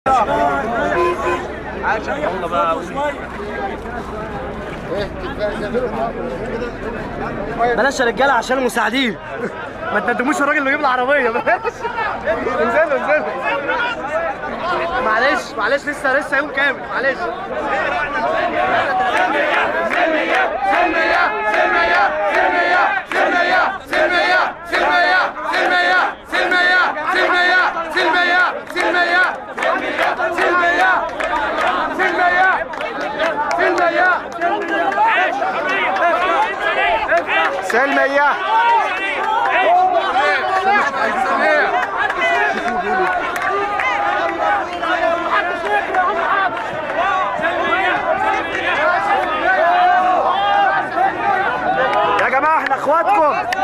يلا بقى بلاش يا رجاله عشان المساعدين ما تندموش الراجل اللي يجيب العربيه بلاش انزلوا انزلوا معلش معلش لسه لسه يوم كامل معلش سلمية يا جماعة احنا اخواتكم